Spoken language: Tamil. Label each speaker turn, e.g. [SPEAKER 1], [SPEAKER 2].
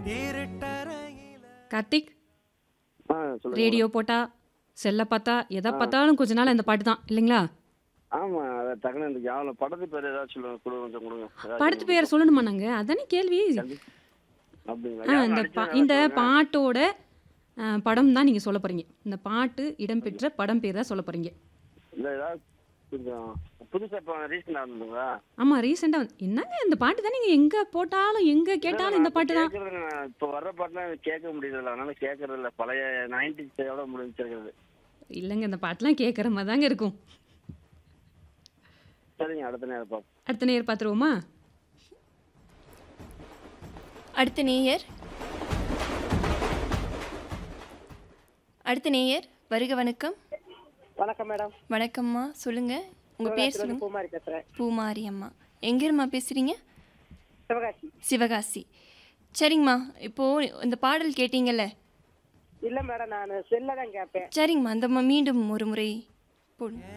[SPEAKER 1] கார்த்திக்
[SPEAKER 2] ஆ சொல்லுங்க
[SPEAKER 1] ரேடியோ போட்டா செல்ல பார்த்தா எதை பார்த்தாலும் கொஞ்ச நாள் இந்த பாட்டு தான் இல்லைங்களா
[SPEAKER 2] ஆமா அதை டக்குனு இந்த ஞாபகம் படத்து பேர் ஏதாச்சும் சொல்லுங்க கொடுங்க கொஞ்சம் கொடுங்க ஏதாச்சும்
[SPEAKER 1] படத்து பேர் சொல்லணுமா நாங்க அதானே கேள்வி
[SPEAKER 2] கண்டிப்பா. அப்படிங்களா
[SPEAKER 1] ஆ
[SPEAKER 2] யாரும்
[SPEAKER 1] இந்த
[SPEAKER 2] நடிச்சது
[SPEAKER 1] பா
[SPEAKER 2] நல்லா
[SPEAKER 1] இந்த
[SPEAKER 2] சொல்லுங்க.
[SPEAKER 1] பாட்டோட ஆ, படம் தான் நீங்க சொல்ல போறீங்க இந்த பாட்டு இடம்பெற்ற படம் பேர் தான் சொல்ல போறீங்க
[SPEAKER 2] இல்ல ஏதாவது கொஞ்சம் புதுசா இப்போ ரீசெண்டாக இருந்ததுங்களா
[SPEAKER 1] ஆமா ரீசெண்டா என்னங்க இந்த பாட்டு தான் நீங்க எங்க போட்டாலும் எங்க கேட்டாலும் இந்த பாட்டு தான்
[SPEAKER 2] கேட்கறது நான் இப்போ வர்ற பாட்டுலாம் எனக்கு கேட்க முடியல அதனால கேட்கறது இல்ல பழைய நைன்டிஸோட முடிஞ்சிருக்கிறது
[SPEAKER 1] இல்லைங்க இந்த பாட்டுலாம் கேட்குற மாதிரி தாங்க இருக்கும்
[SPEAKER 2] சரிங்க அடுத்த நேரம் பார்ப்போம்
[SPEAKER 1] அடுத்த நேர் பார்த்துருவோமா
[SPEAKER 3] அடுத்த நேயர் அடுத்த நேயர் வருக வணக்கம்
[SPEAKER 4] வணக்கம் மேடம்
[SPEAKER 3] வணக்கம்மா சொல்லுங்க உங்க பேர்
[SPEAKER 4] சிவகாசியிலிருந்து
[SPEAKER 3] சொல்லுங்க
[SPEAKER 4] பூமாரி பேசுறேன்
[SPEAKER 3] பூமாரி அம்மா எங்கேருமா பேசுறீங்க
[SPEAKER 4] சிவகாசி
[SPEAKER 3] சிவகாசி சரிங்கம்மா இப்போ இந்த பாடல் கேட்டீங்கல்ல
[SPEAKER 4] இல்ல மேடம் நான் செல்ல தான் கேட்பேன்
[SPEAKER 3] சரிங்கம்மா அந்த மீண்டும் ஒரு முறை போடுங்க